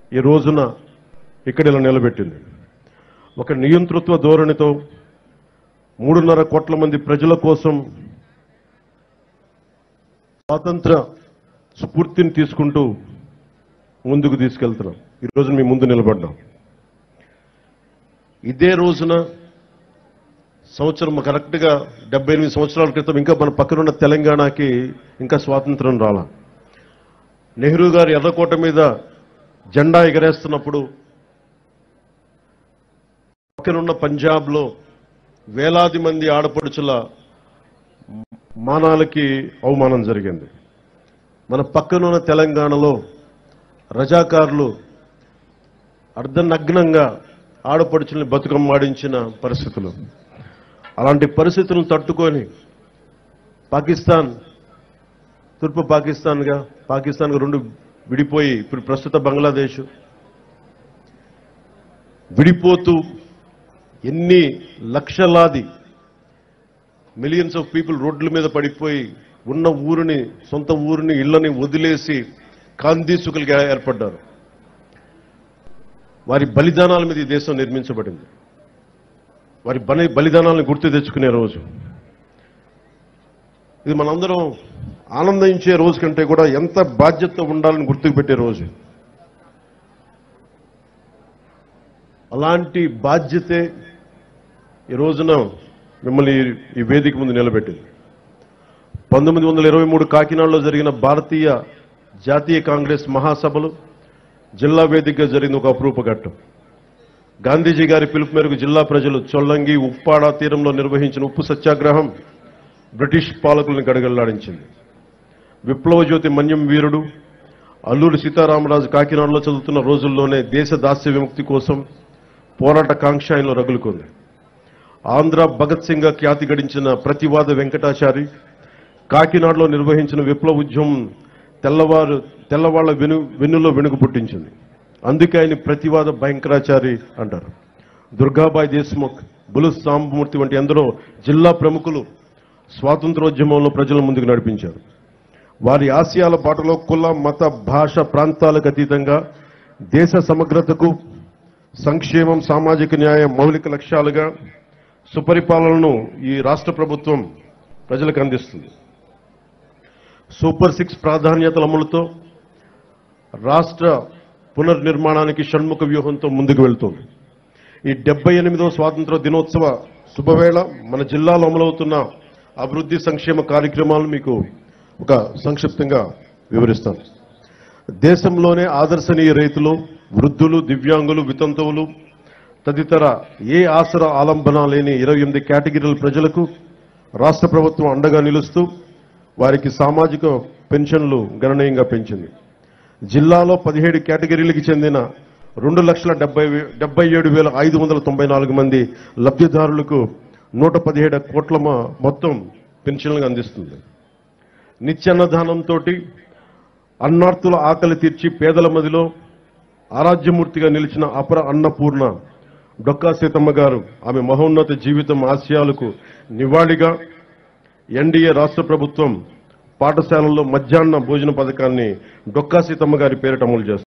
ఈ రోజున ఇక్కడ ఇలా నిలబెట్టింది ఒక నియంతృత్వ ధోరణితో మూడున్నర కోట్ల మంది ప్రజల కోసం స్వాతంత్ర స్ఫూర్తిని తీసుకుంటూ ముందుకు తీసుకెళ్తున్నాం ఈ రోజు మీ ముందు నిలబడ్డాం ఇదే రోజున సంవత్సరం కరెక్ట్గా డెబ్బై ఎనిమిది సంవత్సరాల క్రితం ఇంకా మన పక్కనున్న తెలంగాణకి ఇంకా స్వాతంత్రం రాలా నెహ్రూ గారు ఎర్రకోట మీద జెండా ఎగరేస్తున్నప్పుడు పక్కనున్న పంజాబ్లో వేలాది మంది ఆడపడుచుల మానాలకి అవమానం జరిగింది మన పక్కనున్న తెలంగాణలో రజాకారులు అర్ధనగ్నంగా ఆడపడుచుల్ని బతుకమ్మాడించిన పరిస్థితులు అలాంటి పరిస్థితులను తట్టుకొని పాకిస్తాన్ తూర్పు పాకిస్తాన్గా పాకిస్తాన్గా రెండు విడిపోయి ఇప్పుడు ప్రస్తుత బంగ్లాదేశ్ విడిపోతూ ఎన్ని లక్షలాది మిలియన్స్ ఆఫ్ పీపుల్ రోడ్ల మీద పడిపోయి ఉన్న ఊరిని సొంత ఊరిని ఇళ్లని వదిలేసి కాందీసుకులుగా ఏర్పడ్డారు వారి బలిదానాల మీద ఈ దేశం నిర్మించబడింది వారి బలి బలిదానాలను గుర్తు తెచ్చుకునే రోజు ఇది మనందరం ఆనందించే రోజు కంటే కూడా ఎంత బాధ్యత ఉండాలని గుర్తుకు పెట్టే రోజు అలాంటి బాధ్యతే ఈ రోజున మిమ్మల్ని ఈ- ఈ వేదిక ముందు నిలబెట్టింది పంతొమ్మిది వందల ఇరవై మూడు కాకినాడలో జరిగిన భారతీయ జాతీయ కాంగ్రెస్ మహాసభలు జిల్లా వేదికగా జరిగిన ఒక అపురూప ఘట్టం గాంధీజీ గారి పిలుపు మేరకు జిల్లా ప్రజలు చొల్లంగి ఉప్పాడ తీరంలో నిర్వహించిన ఉప్పు సత్యాగ్రహం బ్రిటిష్ పాలకులను గడగల్లాడించింది విప్లవ జ్యోతి మన్యం వీరుడు అల్లూరి సీతారామరాజు కాకినాడలో చదువుతున్న రోజుల్లోనే దేశ దాస్య విముక్తి కోసం పోరాట కాంక్ష ఆయనలో రగులుకుంది ఆంధ్ర భగత్ సింగ్ గా ఖ్యాతి గడించిన ప్రతివాద వెంకటాచారి కాకినాడలో నిర్వహించిన విప్లవ ఉద్యమం తెల్లవారు తెల్లవాళ్ల వెను వెన్నులో వెనుక పుట్టించింది అందుకే ఆయన ప్రతివాద భయంకరాచారి అంటారు దుర్గాబాయి దేశ్ముఖ్ బులు సాంబమూర్తి వంటి ఎందరో జిల్లా ప్రముఖులు స్వాతంత్రోద్యమంలో ప్రజల ముందుకు నడిపించారు వారి ఆశయాల బాటలో కుల మత భాష ప్రాంతాలకు అతీతంగా దేశ సమగ్రతకు సంక్షేమం సామాజిక న్యాయం మౌలిక లక్ష్యాలుగా సుపరిపాలనను ఈ రాష్ట్ర ప్రభుత్వం ప్రజలకు అందిస్తుంది సూపర్ సిక్స్ ప్రాధాన్యతల అమలుతో రాష్ట్ర పునర్నిర్మాణానికి షణ్ముఖ వ్యూహంతో ముందుకు వెళ్తోంది ఈ డెబ్బై ఎనిమిదవ స్వాతంత్ర దినోత్సవ శుభవేళ మన జిల్లాలో అమలవుతున్న అభివృద్ధి సంక్షేమ కార్యక్రమాలను మీకు ఒక సంక్షిప్తంగా వివరిస్తాను దేశంలోనే ఆదర్శనీయ రైతులు వృద్ధులు దివ్యాంగులు వితంతువులు తదితర ఏ ఆసర ఆలంబన లేని ఇరవై ఎనిమిది కేటగిరీల ప్రజలకు రాష్ట్ర ప్రభుత్వం అండగా నిలుస్తూ వారికి సామాజిక పెన్షన్లు గణనీయంగా పెంచింది జిల్లాలో పదిహేడు కేటగిరీలకు చెందిన రెండు లక్షల డెబ్బై వే- డెబ్బై ఏడు వేల ఐదు వందల తొంభై నాలుగు మంది లబ్ధిదారులకు నూట పదిహేడు కోట్ల మ- మొత్తం పెన్షన్లు అందిస్తుంది నిత్యాన్నదానంతో అన్నార్తుల ఆకలి తీర్చి పేదల మదిలో ఆరాధ్యమూర్తిగా నిలిచిన అపర అన్నపూర్ణ డొక్కా సీతమ్మ గారు ఆమె మహోన్నత జీవితం ఆశయాలకు నివాళిగా ఎన్డీఏ రాష్ట్ర ప్రభుత్వం పాఠశాలల్లో మధ్యాహ్న భోజన పథకాన్ని డొక్కా సీతమ్మ గారి పేరిట అమలు చేస్తుంది